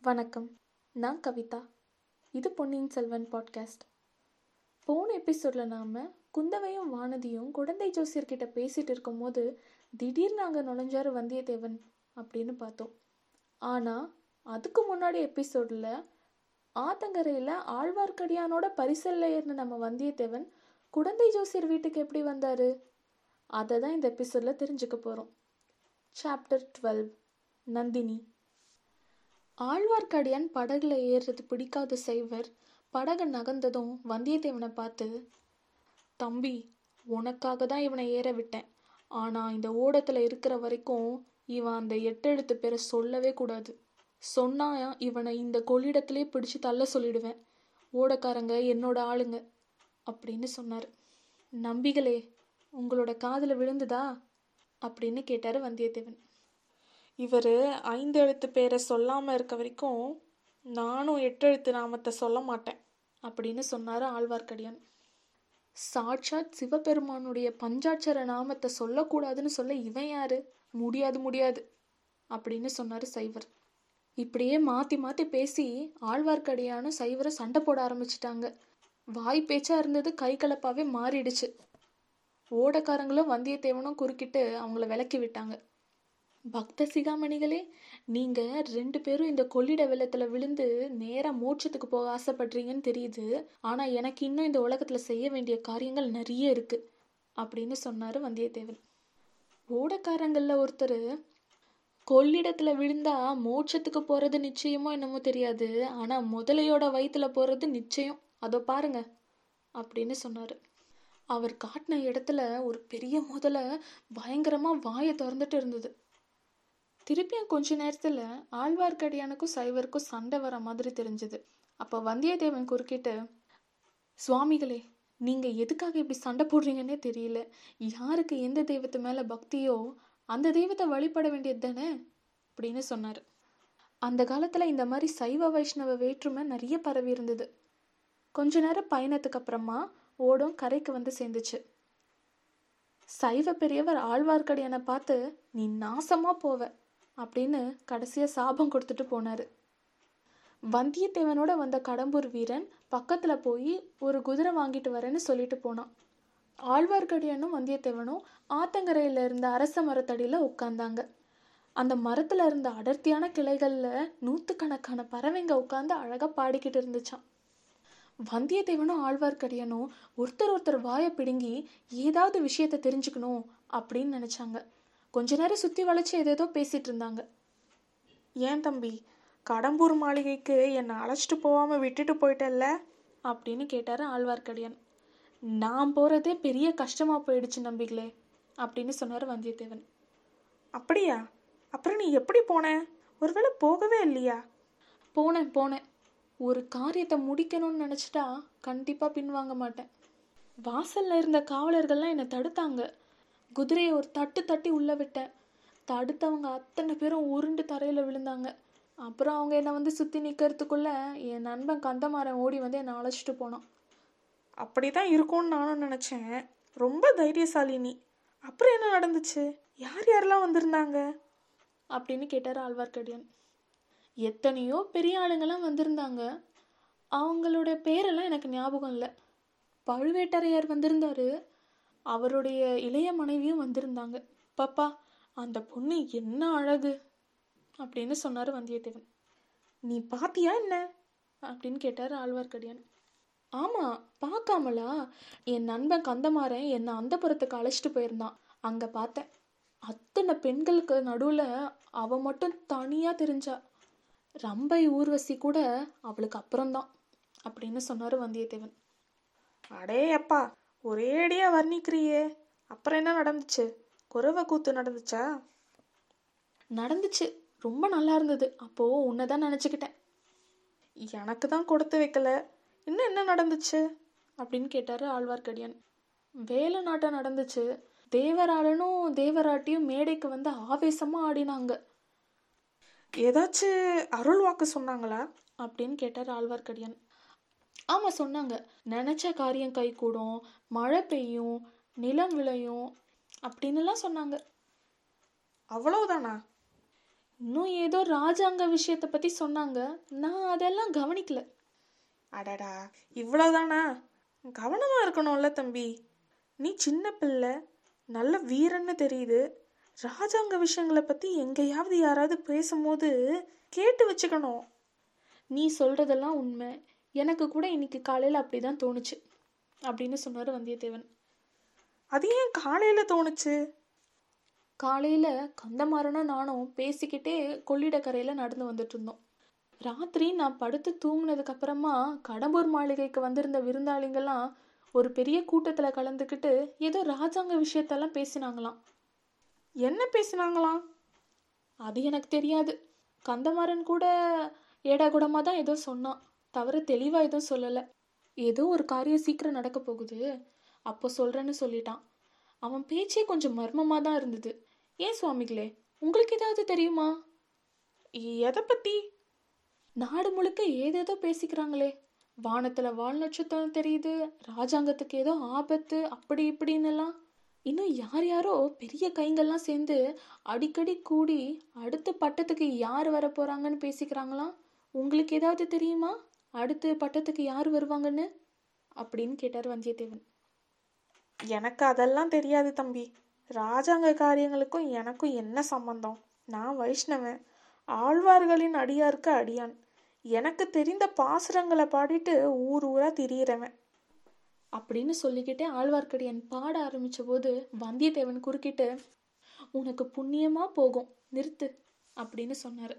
வணக்கம் நான் கவிதா இது பொன்னியின் செல்வன் பாட்காஸ்ட் போன எபிசோடில் நாம் குந்தவையும் வானதியும் குழந்தை ஜோசியர்கிட்ட பேசிகிட்டு இருக்கும்போது திடீர்னு அங்கே நுழைஞ்சாரு வந்தியத்தேவன் அப்படின்னு பார்த்தோம் ஆனால் அதுக்கு முன்னாடி எபிசோடில் ஆத்தங்கரையில் ஆழ்வார்க்கடியானோட பரிசல்ல ஏறின நம்ம வந்தியத்தேவன் குழந்தை ஜோசியர் வீட்டுக்கு எப்படி வந்தார் அதை தான் இந்த எபிசோடில் தெரிஞ்சுக்க போகிறோம் சாப்டர் டுவெல் நந்தினி ஆழ்வார்க்கடியான் படகுல ஏறுறது பிடிக்காத செய்வர் படகு நகர்ந்ததும் வந்தியத்தேவனை பார்த்து தம்பி உனக்காக தான் இவனை ஏற விட்டேன் ஆனால் இந்த ஓடத்தில் இருக்கிற வரைக்கும் இவன் அந்த எட்டெழுத்து பேரை சொல்லவே கூடாது சொன்னா இவனை இந்த கொள்ளிடத்திலே பிடிச்சு தள்ள சொல்லிடுவேன் ஓடக்காரங்க என்னோட ஆளுங்க அப்படின்னு சொன்னார் நம்பிகளே உங்களோட காதில் விழுந்துதா அப்படின்னு கேட்டார் வந்தியத்தேவன் இவர் ஐந்து எழுத்து பேரை சொல்லாமல் இருக்க வரைக்கும் நானும் எட்டு எழுத்து நாமத்தை சொல்ல மாட்டேன் அப்படின்னு சொன்னார் ஆழ்வார்க்கடியான் சாட்சாத் சிவபெருமானுடைய பஞ்சாட்சர நாமத்தை சொல்லக்கூடாதுன்னு சொல்ல இவன் யாரு முடியாது முடியாது அப்படின்னு சொன்னார் சைவர் இப்படியே மாற்றி மாற்றி பேசி ஆழ்வார்க்கடியானும் சைவரும் சண்டை போட ஆரம்பிச்சிட்டாங்க வாய் பேச்சா இருந்தது கை கலப்பாவே மாறிடுச்சு ஓடக்காரங்களும் வந்தியத்தேவனும் குறுக்கிட்டு அவங்கள விலக்கி விட்டாங்க பக்த சிகாமணிகளே நீங்க ரெண்டு பேரும் இந்த கொள்ளிட வெள்ளத்துல விழுந்து நேரா மோட்சத்துக்கு போக ஆசைப்படுறீங்கன்னு தெரியுது ஆனா எனக்கு இன்னும் இந்த உலகத்துல செய்ய வேண்டிய காரியங்கள் நிறைய இருக்கு அப்படின்னு சொன்னாரு வந்தியத்தேவன் ஓடக்காரங்கள்ல ஒருத்தர் கொள்ளிடத்துல விழுந்தா மோட்சத்துக்கு போறது நிச்சயமோ என்னமோ தெரியாது ஆனா முதலையோட வயிற்றுல போறது நிச்சயம் அதோ பாருங்க அப்படின்னு சொன்னாரு அவர் காட்டின இடத்துல ஒரு பெரிய முதலை பயங்கரமா வாயை திறந்துட்டு இருந்தது திருப்பியும் கொஞ்ச நேரத்துல ஆழ்வார்க்கடியானுக்கும் சைவருக்கும் சண்டை வர மாதிரி தெரிஞ்சது அப்ப வந்தியத்தேவன் குறுக்கிட்டு சுவாமிகளே நீங்க எதுக்காக இப்படி சண்டை போடுறீங்கன்னே தெரியல யாருக்கு எந்த தெய்வத்து மேல பக்தியோ அந்த தெய்வத்தை வழிபட வேண்டியது தானே அப்படின்னு சொன்னார் அந்த காலத்துல இந்த மாதிரி சைவ வைஷ்ணவ வேற்றுமை நிறைய பரவி இருந்தது கொஞ்ச நேரம் பயணத்துக்கு அப்புறமா ஓடும் கரைக்கு வந்து சேர்ந்துச்சு சைவ பெரியவர் ஆழ்வார்க்கடியானை பார்த்து நீ நாசமா போவ அப்படின்னு கடைசியா சாபம் கொடுத்துட்டு போனாரு வந்தியத்தேவனோட வந்த கடம்பூர் வீரன் பக்கத்துல போய் ஒரு குதிரை வாங்கிட்டு வரேன்னு சொல்லிட்டு போனான் ஆழ்வார்க்கடியானும் வந்தியத்தேவனும் ஆத்தங்கரையில இருந்த அரச மரத்தடியில உட்கார்ந்தாங்க அந்த மரத்துல இருந்த அடர்த்தியான கிளைகள்ல நூத்துக்கணக்கான பறவைங்க உட்கார்ந்து அழகா பாடிக்கிட்டு இருந்துச்சான் வந்தியத்தேவனும் ஆழ்வார்க்கடியானும் ஒருத்தர் ஒருத்தர் வாயை பிடுங்கி ஏதாவது விஷயத்த தெரிஞ்சுக்கணும் அப்படின்னு நினைச்சாங்க கொஞ்ச நேரம் சுத்தி வளைச்சு ஏதேதோ பேசிட்டு இருந்தாங்க ஏன் தம்பி கடம்பூர் மாளிகைக்கு என்னை அழைச்சிட்டு போகாம விட்டுட்டு போயிட்டல்ல அப்படின்னு கேட்டாரு ஆழ்வார்க்கடியான் நான் போறதே பெரிய கஷ்டமா போயிடுச்சு நம்பிகளே அப்படின்னு சொன்னார் வந்தியத்தேவன் அப்படியா அப்புறம் நீ எப்படி போன ஒருவேளை போகவே இல்லையா போனேன் போனேன் ஒரு காரியத்தை முடிக்கணும்னு நினச்சிட்டா கண்டிப்பாக பின்வாங்க மாட்டேன் வாசல்ல இருந்த காவலர்கள்லாம் என்னை தடுத்தாங்க குதிரையை ஒரு தட்டு தட்டி உள்ளே விட்டேன் தடுத்தவங்க அத்தனை பேரும் உருண்டு தரையில் விழுந்தாங்க அப்புறம் அவங்க என்னை வந்து சுற்றி நிற்கிறதுக்குள்ள என் நண்பன் கந்தமாரன் ஓடி வந்து என்னை அழைச்சிட்டு போனான் அப்படி தான் இருக்கும்னு நானும் நினச்சேன் ரொம்ப தைரியசாலி நீ அப்புறம் என்ன நடந்துச்சு யார் யாரெல்லாம் வந்திருந்தாங்க அப்படின்னு கேட்டார் ஆழ்வார்க்கடியான் எத்தனையோ பெரிய ஆளுங்கெல்லாம் வந்திருந்தாங்க அவங்களோட பேரெல்லாம் எனக்கு ஞாபகம் இல்லை பழுவேட்டரையர் வந்திருந்தாரு அவருடைய இளைய மனைவியும் வந்திருந்தாங்க பாப்பா அந்த பொண்ணு என்ன அழகு அப்படின்னு சொன்னார் வந்தியத்தேவன் நீ பாத்தியா என்ன அப்படின்னு கேட்டார் ஆழ்வார்க்கடியான் ஆமா பார்க்காமலா என் நண்பன் கந்தமாறன் என்னை அந்த புறத்துக்கு அழைச்சிட்டு போயிருந்தான் அங்க பார்த்தேன் அத்தனை பெண்களுக்கு நடுவுல அவ மட்டும் தனியா தெரிஞ்சா ரம்பை ஊர்வசி கூட அவளுக்கு அப்புறம்தான் அப்படின்னு சொன்னாரு வந்தியத்தேவன் அடே அப்பா ஒரேடியா வர்ணிக்கிறியே அப்புறம் என்ன நடந்துச்சு குறவை கூத்து நடந்துச்சா நடந்துச்சு ரொம்ப நல்லா இருந்தது அப்போ உன்னை தான் நினச்சிக்கிட்டேன் எனக்கு தான் கொடுத்து வைக்கல இன்னும் என்ன நடந்துச்சு அப்படின்னு கேட்டாரு ஆழ்வார்க்கடியான் வேலை நாட்டம் நடந்துச்சு தேவராளனும் தேவராட்டியும் மேடைக்கு வந்து ஆவேசமா ஆடினாங்க ஏதாச்சும் அருள் வாக்கு சொன்னாங்களா அப்படின்னு கேட்டார் ஆழ்வார்க்கடியான் ஆமா சொன்னாங்க நினைச்ச காரியம் கை கூடும் மழை பெய்யும் நிலம் விளையும் அப்படின்னுலாம் சொன்னாங்க அவ்வளவுதானா இன்னும் ஏதோ ராஜாங்க விஷயத்தை பத்தி சொன்னாங்க நான் அதெல்லாம் கவனிக்கல அடடா இவ்வளோதானா கவனமா இருக்கணும்ல தம்பி நீ சின்ன பிள்ளை நல்ல வீரன்னு தெரியுது ராஜாங்க விஷயங்களை பத்தி எங்கேயாவது யாராவது பேசும்போது கேட்டு வச்சுக்கணும் நீ சொல்றதெல்லாம் உண்மை எனக்கு கூட இன்னைக்கு காலையில அப்படிதான் தோணுச்சு அப்படின்னு சொன்னாரு வந்தியத்தேவன் அது ஏன் காலையில தோணுச்சு காலையில கந்தமாறனும் நானும் பேசிக்கிட்டே கொள்ளிடக்கரையில நடந்து வந்துட்டு இருந்தோம் ராத்திரி நான் படுத்து தூங்குனதுக்கு அப்புறமா கடம்பூர் மாளிகைக்கு வந்திருந்த விருந்தாளிங்கெல்லாம் ஒரு பெரிய கூட்டத்துல கலந்துக்கிட்டு ஏதோ ராஜாங்க விஷயத்தெல்லாம் பேசினாங்களாம் என்ன பேசினாங்களாம் அது எனக்கு தெரியாது கந்தமாறன் கூட ஏடாகுடமா தான் ஏதோ சொன்னான் தவிர தெளிவா எதுவும் சொல்லல ஏதோ ஒரு காரியம் சீக்கிரம் நடக்க போகுது அப்போ சொல்றேன்னு சொல்லிட்டான் அவன் பேச்சே கொஞ்சம் மர்மமா தான் இருந்தது ஏன் சுவாமிகளே உங்களுக்கு ஏதாவது தெரியுமா எதை பத்தி நாடு முழுக்க ஏதேதோ பேசிக்கிறாங்களே வானத்துல வால் நட்சத்திரம் தெரியுது ராஜாங்கத்துக்கு ஏதோ ஆபத்து அப்படி இப்படின்னு எல்லாம் இன்னும் யார் யாரோ பெரிய கைங்கெல்லாம் சேர்ந்து அடிக்கடி கூடி அடுத்த பட்டத்துக்கு யார் வர போறாங்கன்னு பேசிக்கிறாங்களாம் உங்களுக்கு ஏதாவது தெரியுமா அடுத்த பட்டத்துக்கு யார் வருவாங்கன்னு அப்படின்னு கேட்டார் வந்தியத்தேவன் எனக்கு அதெல்லாம் தெரியாது தம்பி ராஜாங்க காரியங்களுக்கும் எனக்கும் என்ன சம்பந்தம் நான் வைஷ்ணவன் ஆழ்வார்களின் அடியாருக்கு அடியான் எனக்கு தெரிந்த பாசுரங்களை பாடிட்டு ஊர் ஊரா திரியிறவன் அப்படின்னு சொல்லிக்கிட்டே ஆழ்வார்க்கடியான் பாட ஆரம்பிச்ச போது வந்தியத்தேவன் குறுக்கிட்டு உனக்கு புண்ணியமா போகும் நிறுத்து அப்படின்னு சொன்னாரு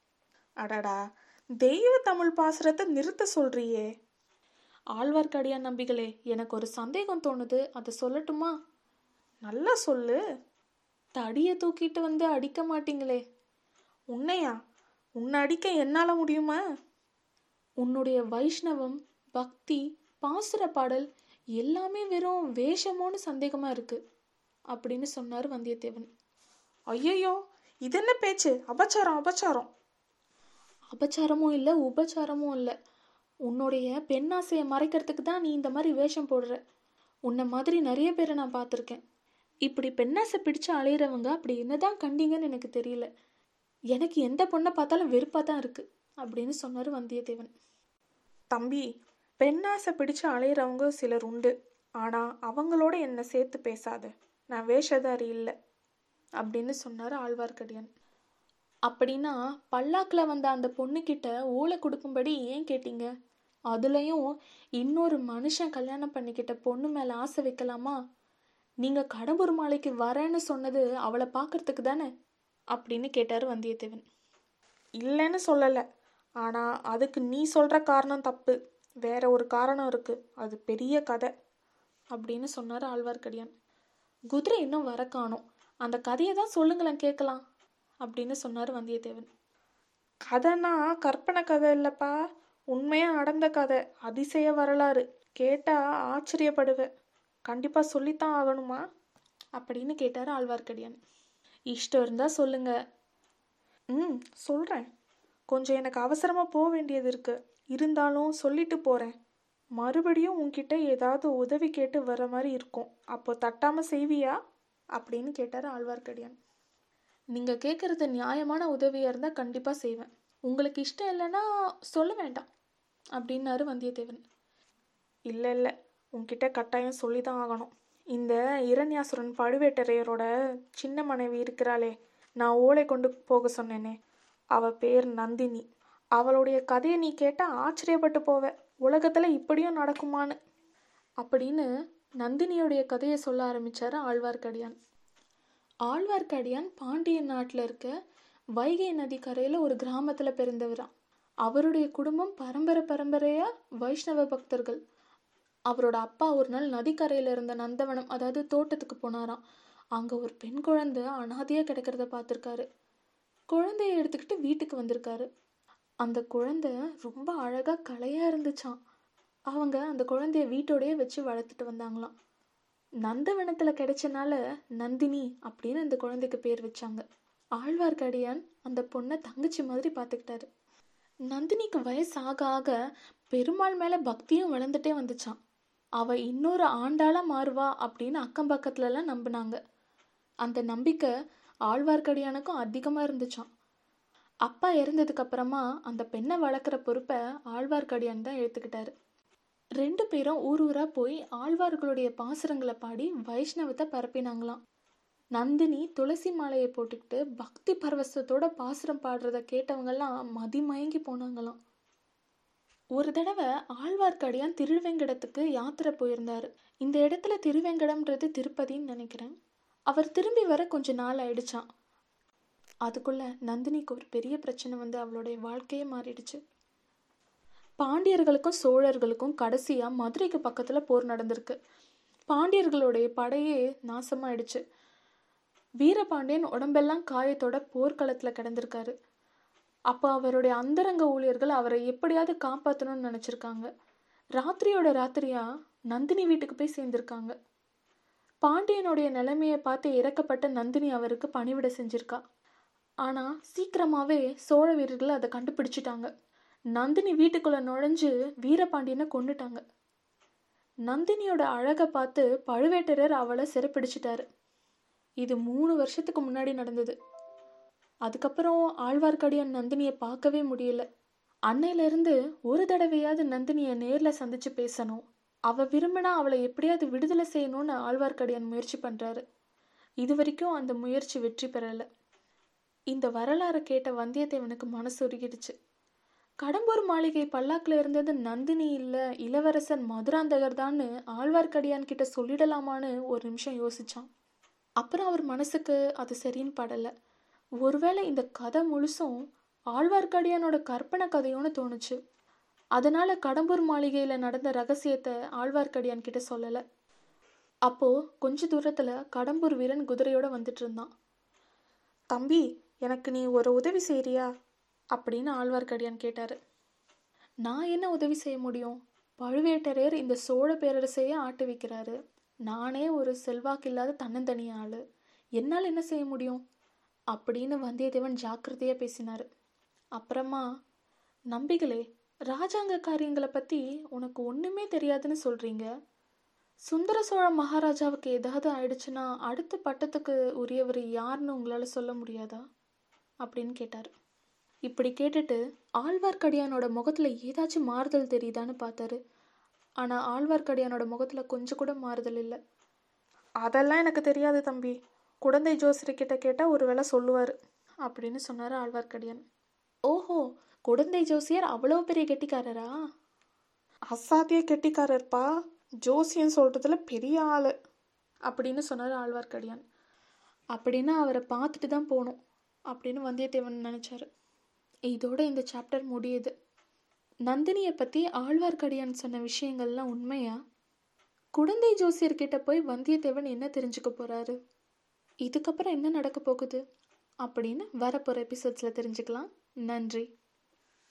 அடடா தெய்வ தமிழ் பாசுரத்தை நிறுத்த சொல்றியே ஆழ்வார்க்கடியான் நம்பிகளே எனக்கு ஒரு சந்தேகம் தோணுது அதை சொல்லட்டுமா நல்லா சொல்லு தடியை தூக்கிட்டு வந்து அடிக்க மாட்டீங்களே உன்னையா உன்னை அடிக்க என்னால முடியுமா உன்னுடைய வைஷ்ணவம் பக்தி பாசுர பாடல் எல்லாமே வெறும் வேஷமோன்னு சந்தேகமா இருக்கு அப்படின்னு சொன்னார் வந்தியத்தேவன் ஐயையோ இது என்ன பேச்சு அபச்சாரம் அபச்சாரம் அபச்சாரமும் இல்லை உபச்சாரமும் இல்லை உன்னுடைய பெண்ணாசையை மறைக்கிறதுக்கு தான் நீ இந்த மாதிரி வேஷம் போடுற உன்னை மாதிரி நிறைய பேரை நான் பார்த்துருக்கேன் இப்படி பெண்ணாசை பிடிச்சு அலையிறவங்க அப்படி என்னதான் கண்டீங்கன்னு எனக்கு தெரியல எனக்கு எந்த பொண்ணை பார்த்தாலும் வெறுப்பாக தான் இருக்கு அப்படின்னு சொன்னார் வந்தியத்தேவன் தம்பி பெண்ணாசை பிடிச்சு அலையிறவங்க சிலர் உண்டு ஆனா அவங்களோட என்னை சேர்த்து பேசாத நான் வேஷதாரி இல்லை அப்படின்னு சொன்னார் ஆழ்வார்க்கடியான் அப்படின்னா பல்லாக்கில் வந்த அந்த பொண்ணுக்கிட்ட ஓலை கொடுக்கும்படி ஏன் கேட்டீங்க அதுலயும் இன்னொரு மனுஷன் கல்யாணம் பண்ணிக்கிட்ட பொண்ணு மேல ஆசை வைக்கலாமா நீங்க கடம்பூர் மாலைக்கு வரேன்னு சொன்னது அவளை பார்க்கறதுக்கு தானே அப்படின்னு கேட்டார் வந்தியத்தேவன் இல்லைன்னு சொல்லலை ஆனா அதுக்கு நீ சொல்ற காரணம் தப்பு வேற ஒரு காரணம் இருக்கு அது பெரிய கதை அப்படின்னு சொன்னார் ஆழ்வார்க்கடியான் குதிரை இன்னும் வர காணோம் அந்த கதையை தான் சொல்லுங்களேன் கேட்கலாம் அப்படின்னு சொன்னார் வந்தியத்தேவன் கதைனா கற்பனை கதை இல்லப்பா உண்மையா நடந்த கதை அதிசய வரலாறு கேட்டா ஆச்சரியப்படுவேன் கண்டிப்பா சொல்லித்தான் ஆகணுமா அப்படின்னு கேட்டார் ஆழ்வார்க்கடியான் இஷ்டம் இருந்தா சொல்லுங்க ம் சொல்றேன் கொஞ்சம் எனக்கு அவசரமா போக வேண்டியது இருக்கு இருந்தாலும் சொல்லிட்டு போறேன் மறுபடியும் உன்கிட்ட ஏதாவது உதவி கேட்டு வர மாதிரி இருக்கும் அப்போ தட்டாம செய்வியா அப்படின்னு கேட்டார் ஆழ்வார்க்கடியான் நீங்க கேட்கறது நியாயமான உதவியா இருந்தா கண்டிப்பா செய்வேன் உங்களுக்கு இஷ்டம் இல்லைன்னா சொல்ல வேண்டாம் அப்படின்னாரு வந்தியத்தேவன் இல்லை இல்லை உன்கிட்ட கட்டாயம் சொல்லி தான் ஆகணும் இந்த இரண்யாசுரன் பழுவேட்டரையரோட சின்ன மனைவி இருக்கிறாளே நான் ஓலை கொண்டு போக சொன்னேனே அவ பேர் நந்தினி அவளுடைய கதையை நீ கேட்டால் ஆச்சரியப்பட்டு போவ உலகத்தில் இப்படியும் நடக்குமான்னு அப்படின்னு நந்தினியுடைய கதையை சொல்ல ஆரம்பிச்சாரு ஆழ்வார்க்கடியான் ஆழ்வார்க்கடியான் பாண்டிய நாட்டில் இருக்க வைகை நதி கரையில் ஒரு கிராமத்தில் பிறந்தவராம் அவருடைய குடும்பம் பரம்பரை பரம்பரையா வைஷ்ணவ பக்தர்கள் அவரோட அப்பா ஒரு நாள் நதிக்கரையில் இருந்த நந்தவனம் அதாவது தோட்டத்துக்கு போனாராம் அங்கே ஒரு பெண் குழந்தை அனாதையாக கிடக்கிறத பார்த்துருக்காரு குழந்தைய எடுத்துக்கிட்டு வீட்டுக்கு வந்திருக்காரு அந்த குழந்தை ரொம்ப அழகாக கலையாக இருந்துச்சாம் அவங்க அந்த குழந்தைய வீட்டோடயே வச்சு வளர்த்துட்டு வந்தாங்களாம் நந்தவனத்தில் கிடைச்சனால நந்தினி அப்படின்னு அந்த குழந்தைக்கு பேர் வச்சாங்க ஆழ்வார்க்கடியான் அந்த பொண்ணை தங்கச்சி மாதிரி பார்த்துக்கிட்டாரு நந்தினிக்கு வயசு ஆக ஆக பெருமாள் மேலே பக்தியும் வளர்ந்துட்டே வந்துச்சான் அவ இன்னொரு ஆண்டாளா மாறுவா அப்படின்னு அக்கம் பக்கத்துலலாம் நம்பினாங்க அந்த நம்பிக்கை ஆழ்வார்க்கடியானுக்கும் அதிகமாக இருந்துச்சான் அப்பா இறந்ததுக்கு அப்புறமா அந்த பெண்ணை வளர்க்குற பொறுப்பை ஆழ்வார்க்கடியான் தான் எடுத்துக்கிட்டாரு ரெண்டு பேரும் ஊர் ஊரா போய் ஆழ்வார்களுடைய பாசுரங்களை பாடி வைஷ்ணவத்தை பரப்பினாங்களாம் நந்தினி துளசி மாலையை போட்டுக்கிட்டு பக்தி பரவசத்தோட பாசுரம் பாடுறத கேட்டவங்கெல்லாம் மதிமயங்கி போனாங்களாம் ஒரு தடவை ஆழ்வார்க்கடியான் திருவேங்கடத்துக்கு யாத்திரை போயிருந்தாரு இந்த இடத்துல திருவேங்கடம்ன்றது திருப்பதின்னு நினைக்கிறேன் அவர் திரும்பி வர கொஞ்ச நாள் ஆயிடுச்சான் அதுக்குள்ள நந்தினிக்கு ஒரு பெரிய பிரச்சனை வந்து அவளுடைய வாழ்க்கையே மாறிடுச்சு பாண்டியர்களுக்கும் சோழர்களுக்கும் கடைசியா மதுரைக்கு பக்கத்துல போர் நடந்திருக்கு பாண்டியர்களுடைய படையே நாசமாயிடுச்சு வீரபாண்டியன் உடம்பெல்லாம் காயத்தோட போர்க்களத்துல கிடந்திருக்காரு அப்போ அவருடைய அந்தரங்க ஊழியர்கள் அவரை எப்படியாவது காப்பாற்றணும்னு நினச்சிருக்காங்க ராத்திரியோட ராத்திரியா நந்தினி வீட்டுக்கு போய் சேர்ந்திருக்காங்க பாண்டியனுடைய நிலைமையை பார்த்து இறக்கப்பட்ட நந்தினி அவருக்கு பணிவிட செஞ்சிருக்கா ஆனா சீக்கிரமாவே சோழ வீரர்கள் அதை கண்டுபிடிச்சிட்டாங்க நந்தினி வீட்டுக்குள்ள நுழைஞ்சு வீரபாண்டியனை கொன்னுட்டாங்க நந்தினியோட அழகை பார்த்து பழுவேட்டரர் அவளை சிறைப்பிடிச்சிட்டாரு இது மூணு வருஷத்துக்கு முன்னாடி நடந்தது அதுக்கப்புறம் ஆழ்வார்க்கடியான் நந்தினியை பார்க்கவே முடியல அன்னையிலிருந்து ஒரு தடவையாவது நந்தினியை நேர்ல சந்திச்சு பேசணும் அவ விரும்பினா அவளை எப்படியாவது விடுதலை செய்யணும்னு ஆழ்வார்க்கடியான் முயற்சி பண்றாரு இது வரைக்கும் அந்த முயற்சி வெற்றி பெறல இந்த வரலாறை கேட்ட வந்தியத்தேவனுக்கு மனசு உருகிடுச்சு கடம்பூர் மாளிகை பல்லாக்குல இருந்தது நந்தினி இல்ல இளவரசன் மதுராந்தகர் தான்னு ஆழ்வார்க்கடியான் கிட்ட சொல்லிடலாமான்னு ஒரு நிமிஷம் யோசிச்சான் அப்புறம் அவர் மனசுக்கு அது சரின்னு படல ஒருவேளை இந்த கதை முழுசும் ஆழ்வார்க்கடியானோட கற்பனை கதையோன்னு தோணுச்சு அதனால கடம்பூர் மாளிகையில நடந்த ரகசியத்தை ஆழ்வார்க்கடியான் கிட்ட சொல்லல அப்போ கொஞ்ச தூரத்துல கடம்பூர் வீரன் குதிரையோட வந்துட்டு இருந்தான் தம்பி எனக்கு நீ ஒரு உதவி செய்றியா அப்படின்னு ஆழ்வார்க்கடியான் கேட்டாரு நான் என்ன உதவி செய்ய முடியும் பழுவேட்டரையர் இந்த சோழ பேரரசையே ஆட்டு வைக்கிறாரு நானே ஒரு செல்வாக்கில்லாத தன்னந்தனி ஆளு என்னால் என்ன செய்ய முடியும் அப்படின்னு வந்தியத்தேவன் ஜாக்கிரதையா பேசினாரு அப்புறமா நம்பிகளே ராஜாங்க காரியங்களை பத்தி உனக்கு ஒண்ணுமே தெரியாதுன்னு சொல்றீங்க சுந்தர சோழ மகாராஜாவுக்கு ஏதாவது ஆயிடுச்சுன்னா அடுத்த பட்டத்துக்கு உரியவர் யாருன்னு உங்களால சொல்ல முடியாதா அப்படின்னு கேட்டாரு இப்படி கேட்டுட்டு ஆழ்வார்க்கடியானோட முகத்துல ஏதாச்சும் மாறுதல் தெரியுதான்னு பார்த்தாரு ஆனா ஆழ்வார்க்கடியானோட முகத்துல கொஞ்சம் கூட மாறுதல் இல்லை அதெல்லாம் எனக்கு தெரியாது தம்பி குழந்தை ஜோசியர்கிட்ட கேட்டால் ஒரு வேளை சொல்லுவார் அப்படின்னு சொன்னாரு ஆழ்வார்க்கடியான் ஓஹோ குடந்தை ஜோசியர் அவ்வளோ பெரிய கெட்டிக்காரரா அசாத்திய கெட்டிக்காரர்ப்பா ஜோசியம் சொல்கிறதுல பெரிய ஆள் அப்படின்னு சொன்னார் ஆழ்வார்க்கடியான் அப்படின்னா அவரை பார்த்துட்டு தான் போகணும் அப்படின்னு வந்தியத்தேவன் நினச்சாரு இதோட இந்த சாப்டர் முடியுது நந்தினியை பற்றி ஆழ்வார்க்கடியான் சொன்ன விஷயங்கள்லாம் உண்மையா குடந்தை ஜோசியர்கிட்ட போய் வந்தியத்தேவன் என்ன தெரிஞ்சுக்க போறாரு இதுக்கப்புறம் என்ன நடக்க போகுது அப்படின்னு வரப்போகிற எபிசோட்ஸில் தெரிஞ்சுக்கலாம் நன்றி